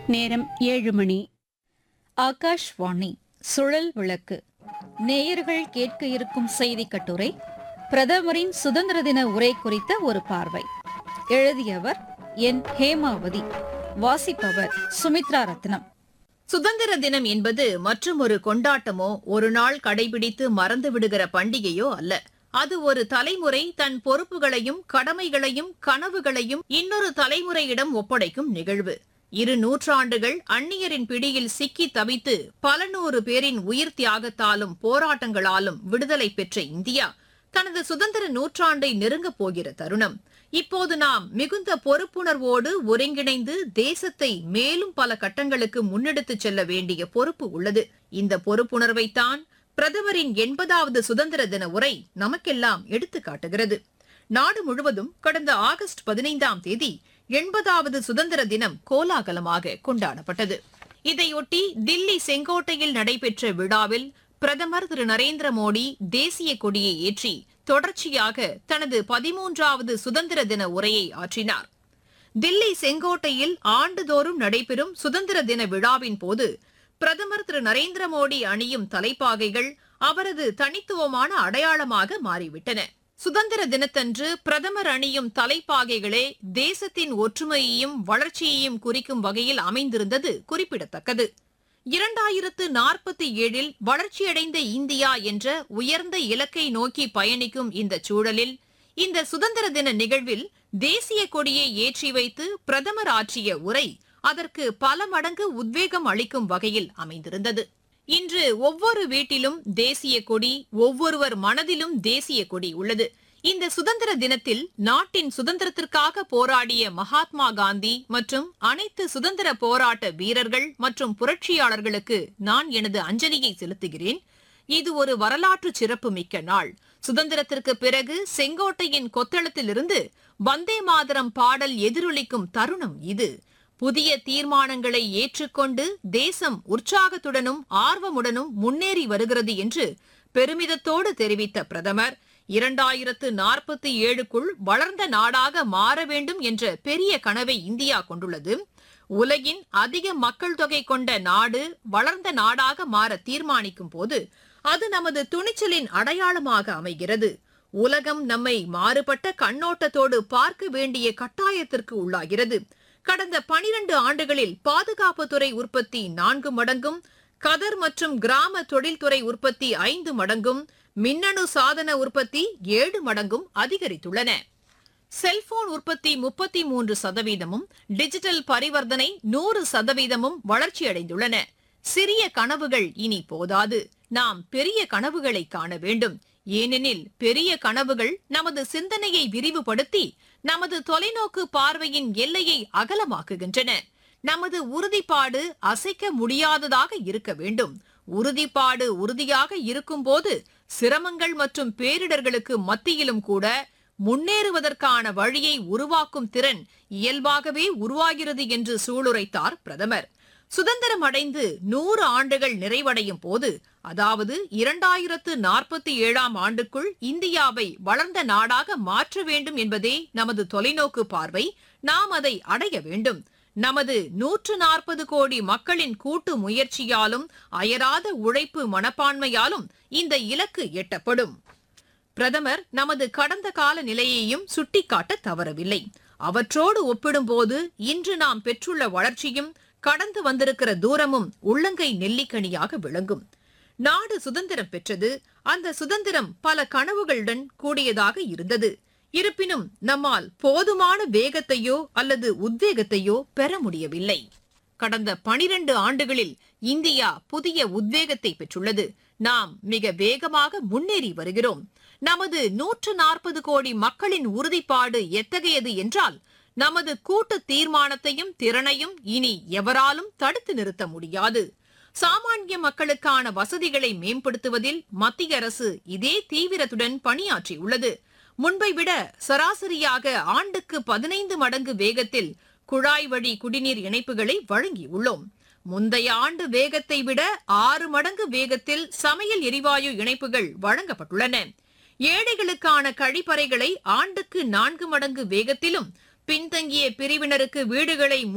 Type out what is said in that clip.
நேரம் ஏழு மணி ஆகாஷ்வாணி சுழல் விளக்கு நேயர்கள் கேட்க இருக்கும் செய்தி கட்டுரை பிரதமரின் சுதந்திர தின உரை குறித்த ஒரு பார்வை எழுதியவர் என் ஹேமாவதி வாசிப்பவர் சுமித்ரா ரத்னம் சுதந்திர தினம் என்பது மற்றும் ஒரு கொண்டாட்டமோ ஒரு நாள் கடைபிடித்து மறந்து விடுகிற பண்டிகையோ அல்ல அது ஒரு தலைமுறை தன் பொறுப்புகளையும் கடமைகளையும் கனவுகளையும் இன்னொரு தலைமுறையிடம் ஒப்படைக்கும் நிகழ்வு இரு நூற்றாண்டுகள் அந்நியரின் பிடியில் சிக்கி தவித்து பல நூறு பேரின் உயிர் தியாகத்தாலும் போராட்டங்களாலும் விடுதலை பெற்ற இந்தியா தனது சுதந்திர நூற்றாண்டை நெருங்கப் போகிற தருணம் இப்போது நாம் மிகுந்த பொறுப்புணர்வோடு ஒருங்கிணைந்து தேசத்தை மேலும் பல கட்டங்களுக்கு முன்னெடுத்துச் செல்ல வேண்டிய பொறுப்பு உள்ளது இந்த பொறுப்புணர்வைத்தான் பிரதமரின் எண்பதாவது சுதந்திர தின உரை நமக்கெல்லாம் எடுத்துக் காட்டுகிறது நாடு முழுவதும் கடந்த ஆகஸ்ட் பதினைந்தாம் தேதி எண்பதாவது சுதந்திர தினம் கோலாகலமாக கொண்டாடப்பட்டது இதையொட்டி தில்லி செங்கோட்டையில் நடைபெற்ற விழாவில் பிரதமர் திரு நரேந்திர மோடி தேசிய கொடியை ஏற்றி தொடர்ச்சியாக தனது பதிமூன்றாவது சுதந்திர தின உரையை ஆற்றினார் தில்லி செங்கோட்டையில் ஆண்டுதோறும் நடைபெறும் சுதந்திர தின விழாவின் போது பிரதமர் திரு நரேந்திர மோடி அணியும் தலைப்பாகைகள் அவரது தனித்துவமான அடையாளமாக மாறிவிட்டன சுதந்திர தினத்தன்று பிரதமர் அணியும் தலைப்பாகைகளே தேசத்தின் ஒற்றுமையையும் வளர்ச்சியையும் குறிக்கும் வகையில் அமைந்திருந்தது குறிப்பிடத்தக்கது இரண்டாயிரத்து நாற்பத்தி ஏழில் வளர்ச்சியடைந்த இந்தியா என்ற உயர்ந்த இலக்கை நோக்கி பயணிக்கும் இந்த சூழலில் இந்த சுதந்திர தின நிகழ்வில் தேசிய கொடியை ஏற்றி வைத்து பிரதமர் ஆற்றிய உரை அதற்கு பல மடங்கு உத்வேகம் அளிக்கும் வகையில் அமைந்திருந்தது இன்று ஒவ்வொரு வீட்டிலும் தேசிய கொடி ஒவ்வொருவர் மனதிலும் தேசிய கொடி உள்ளது இந்த சுதந்திர தினத்தில் நாட்டின் சுதந்திரத்திற்காக போராடிய மகாத்மா காந்தி மற்றும் அனைத்து சுதந்திர போராட்ட வீரர்கள் மற்றும் புரட்சியாளர்களுக்கு நான் எனது அஞ்சலியை செலுத்துகிறேன் இது ஒரு வரலாற்று சிறப்புமிக்க நாள் சுதந்திரத்திற்கு பிறகு செங்கோட்டையின் கொத்தளத்திலிருந்து வந்தே மாதரம் பாடல் எதிரொலிக்கும் தருணம் இது புதிய தீர்மானங்களை ஏற்றுக்கொண்டு தேசம் உற்சாகத்துடனும் ஆர்வமுடனும் முன்னேறி வருகிறது என்று பெருமிதத்தோடு தெரிவித்த பிரதமர் இரண்டாயிரத்து நாற்பத்தி ஏழுக்குள் வளர்ந்த நாடாக மாற வேண்டும் என்ற பெரிய கனவை இந்தியா கொண்டுள்ளது உலகின் அதிக மக்கள் தொகை கொண்ட நாடு வளர்ந்த நாடாக மாற தீர்மானிக்கும் போது அது நமது துணிச்சலின் அடையாளமாக அமைகிறது உலகம் நம்மை மாறுபட்ட கண்ணோட்டத்தோடு பார்க்க வேண்டிய கட்டாயத்திற்கு உள்ளாகிறது கடந்த பனிரண்டு ஆண்டுகளில் பாதுகாப்புத்துறை உற்பத்தி நான்கு மடங்கும் கதர் மற்றும் கிராம தொழில்துறை உற்பத்தி ஐந்து மடங்கும் மின்னணு சாதன உற்பத்தி ஏழு மடங்கும் அதிகரித்துள்ளன செல்போன் உற்பத்தி முப்பத்தி மூன்று சதவீதமும் டிஜிட்டல் பரிவர்த்தனை நூறு சதவீதமும் வளர்ச்சியடைந்துள்ளன சிறிய கனவுகள் இனி போதாது நாம் பெரிய கனவுகளை காண வேண்டும் ஏனெனில் பெரிய கனவுகள் நமது சிந்தனையை விரிவுபடுத்தி நமது தொலைநோக்கு பார்வையின் எல்லையை அகலமாக்குகின்றன நமது உறுதிப்பாடு அசைக்க முடியாததாக இருக்க வேண்டும் உறுதிப்பாடு உறுதியாக இருக்கும்போது சிரமங்கள் மற்றும் பேரிடர்களுக்கு மத்தியிலும் கூட முன்னேறுவதற்கான வழியை உருவாக்கும் திறன் இயல்பாகவே உருவாகிறது என்று சூளுரைத்தார் பிரதமர் சுதந்திரம் அடைந்து நூறு ஆண்டுகள் நிறைவடையும் போது அதாவது இரண்டாயிரத்து நாற்பத்தி ஏழாம் ஆண்டுக்குள் இந்தியாவை வளர்ந்த நாடாக மாற்ற வேண்டும் என்பதே நமது தொலைநோக்கு பார்வை நாம் அதை அடைய வேண்டும் நமது நூற்று நாற்பது கோடி மக்களின் கூட்டு முயற்சியாலும் அயராத உழைப்பு மனப்பான்மையாலும் இந்த இலக்கு எட்டப்படும் பிரதமர் நமது கடந்த கால நிலையையும் சுட்டிக்காட்ட தவறவில்லை அவற்றோடு ஒப்பிடும்போது இன்று நாம் பெற்றுள்ள வளர்ச்சியும் கடந்து வந்திருக்கிற தூரமும் உள்ளங்கை நெல்லிக்கனியாக விளங்கும் நாடு சுதந்திரம் பெற்றது அந்த சுதந்திரம் பல கனவுகளுடன் கூடியதாக இருந்தது இருப்பினும் நம்மால் போதுமான வேகத்தையோ அல்லது உத்வேகத்தையோ பெற முடியவில்லை கடந்த பனிரண்டு ஆண்டுகளில் இந்தியா புதிய உத்வேகத்தை பெற்றுள்ளது நாம் மிக வேகமாக முன்னேறி வருகிறோம் நமது நூற்று நாற்பது கோடி மக்களின் உறுதிப்பாடு எத்தகையது என்றால் நமது கூட்டு தீர்மானத்தையும் திறனையும் இனி எவராலும் தடுத்து நிறுத்த முடியாது சாமானிய மக்களுக்கான வசதிகளை மேம்படுத்துவதில் மத்திய அரசு இதே தீவிரத்துடன் பணியாற்றியுள்ளது முன்பை விட சராசரியாக ஆண்டுக்கு பதினைந்து மடங்கு வேகத்தில் குழாய் வழி குடிநீர் இணைப்புகளை வழங்கியுள்ளோம் முந்தைய ஆண்டு வேகத்தை விட ஆறு மடங்கு வேகத்தில் சமையல் எரிவாயு இணைப்புகள் வழங்கப்பட்டுள்ளன ஏழைகளுக்கான கழிப்பறைகளை ஆண்டுக்கு நான்கு மடங்கு வேகத்திலும் பின்தங்கிய பிரிவினருக்கு வீடுகளை